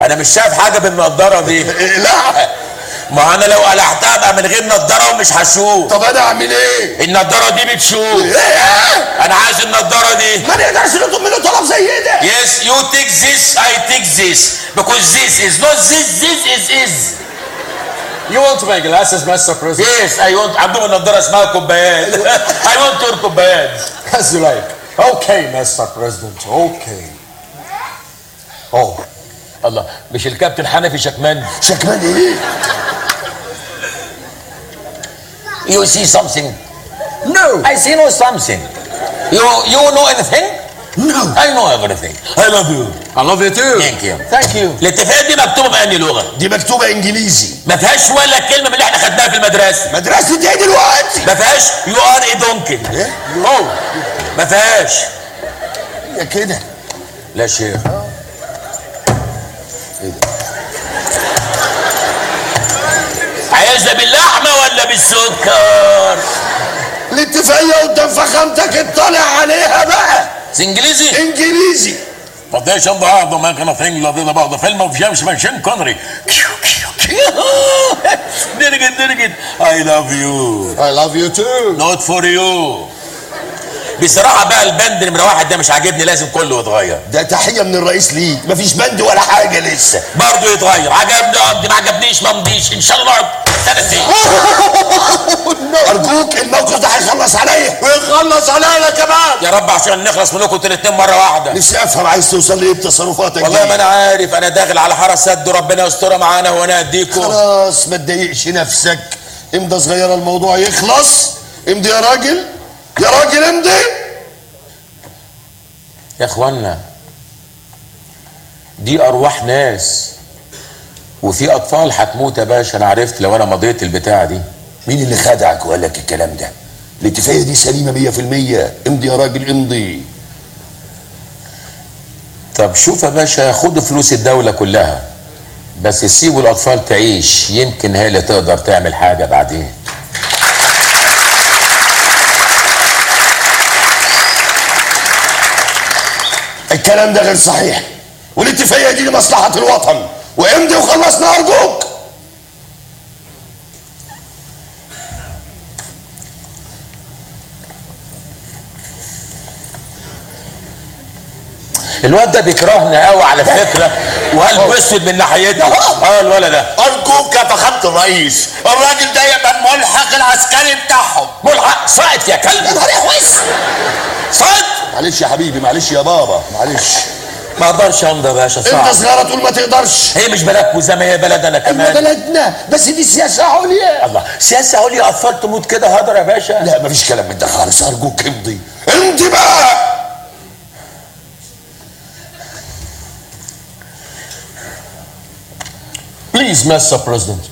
انا مش شايف حاجه بالنضاره دي لا ما انا لو قلعتها بقى من غير نضاره ومش هشوف طب انا اعمل ايه النضاره دي بتشوف ايه انا عايز النضاره دي ما نقدرش نطلب منه طلب زي ده Yes, you take this, I take this. Because this is not this, this is is. You want my glasses, Mr. President? Yes, I want عندهم النضاره اسمها كوبايات. I want your كوبايات. As you like. Okay, Mr. President. Okay. Oh. الله مش الكابتن حنفي شكمان شكمان ايه You see something No. I see no something You you know anything No. I know everything I love you I love you too. Thank you Thank you. الاتفاقية دي مكتوبة بأنهي لغة؟ دي مكتوبة انجليزي ما فيهاش ولا كلمة من اللي احنا خدناها في المدرسة مدرسة ايه دلوقتي ما فيهاش يو ار اي دونكن ايه اوه ما فيهاش يا كده لا شيخ عايزها باللحمة ولا بالسكر؟ الاتفاقية قدام فخامتك اطلع عليها بقى انجليزي؟ انجليزي قديش بعض ما كان ثينج لدينا بعض فيلم وفي جيمس من شين كونري درجت درجت I love you I love you too. not for you بصراحة بقى البند نمرة واحد ده مش عاجبني لازم كله يتغير ده تحية من الرئيس ليك مفيش بند ولا حاجة لسه برضه يتغير عجبني امضي ما عجبنيش ما امضيش ان شاء الله نقعد سنتين ارجوك الموقف ده هيخلص عليا ويخلص علينا كمان. يا رب عشان نخلص منكم انتوا الاتنين مرة واحدة نفسي افهم عايز توصل لايه بتصرفاتك والله دي. ما انا عارف انا داخل على حرس سد وربنا يسترها معانا وانا اديكم خلاص ما تضايقش نفسك امضى صغيرة الموضوع يخلص امضي يا راجل يا راجل امضي يا اخوانا دي ارواح ناس وفي اطفال هتموت يا باشا انا عرفت لو انا مضيت البتاعه دي مين اللي خدعك وقال لك الكلام ده الاتفاقية دي سليمة 100% امضي يا راجل امضي طب شوف يا باشا خدوا فلوس الدوله كلها بس سيبوا الاطفال تعيش يمكن هي اللي تقدر تعمل حاجه بعدين الكلام ده غير صحيح والاتفاقية دي لمصلحة الوطن وامضي وخلصنا ارجوك الواد ده بيكرهنا قوي على فكره وقلبه اسود من ناحيتنا اه الولد ده ارجوك يا فخامه الرئيس الراجل ده يبقى الملحق العسكري بتاعهم ملحق ساقط يا كلب يا نهار اسود ساقط معلش يا حبيبي معلش يا بابا معلش ما اقدرش امضي يا باشا انت صعب صغيرة تقول ما تقدرش هي مش بلدكم زي ما هي بلد انا احنا كمان بلدنا بس دي سياسة عليا الله سياسه عليا اطفال تموت كده هدر يا باشا لا مفيش كلام من ده خالص ارجوك امضي امضي بقى Please, Mr. President.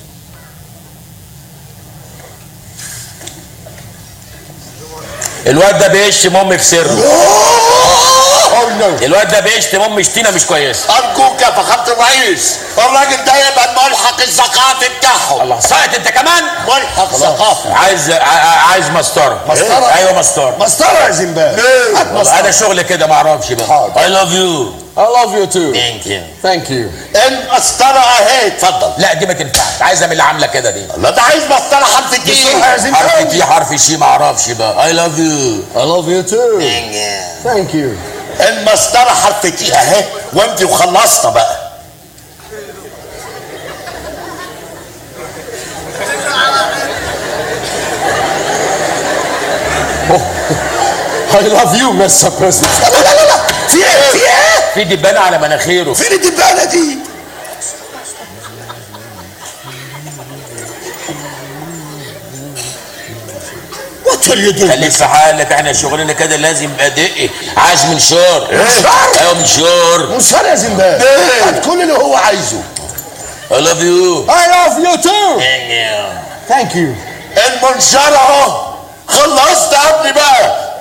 الواد ده بيشتم امي في سره Oh no. الواد ده بيشتم امي شتيمه مش كويسه ارجوك يا فخامه الرئيس الراجل ده يبقى الملحق الثقافي بتاعهم الله ساقط انت كمان ملحق ثقافي عايز ع- ع- عايز مسطره مسطرة؟ ايوه مسطره مسطرة يا زنبال هات والله مسطرة انا شغل كده ما اعرفش بقى حاضر. I love you I love you too. thank you Thank you. المسطره اهي اتفضل لا دي ما تنفعش عايزه من اللي عامله كده دي لا ده عايز مسطره حرف الدين بسرعة يا حرف زنبال تي حرف شي ما اعرفش بقى I love you I love you too. Thank you. المسطره حرف تي اهي وانت وخلصنا بقى I love you, Mr. President. لا لا لا لا في ايه في ايه في دبانه على مناخيره فين الدبانة دي What are you doing? خليك في حالك احنا شغلنا كده لازم يبقى دقي عايز منشار منشار؟ ايوه منشار منشار يا زنبال هات كل اللي هو عايزه I love you I love you too. thank you Thank you. المنشار اهو خلصت قبلي بقى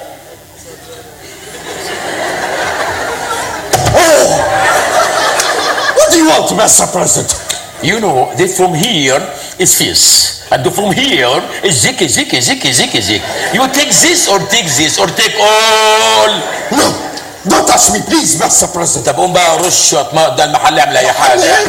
What do you want, Mr. President? You know, this from here is this. And from here is ziki, ziki, ziki, ziki, ziki. You take this or take this or take all. No Don't touch me, please, Mr. President. طب قوم بقى رش شويه ماء ده المحل يعمل اي حاجه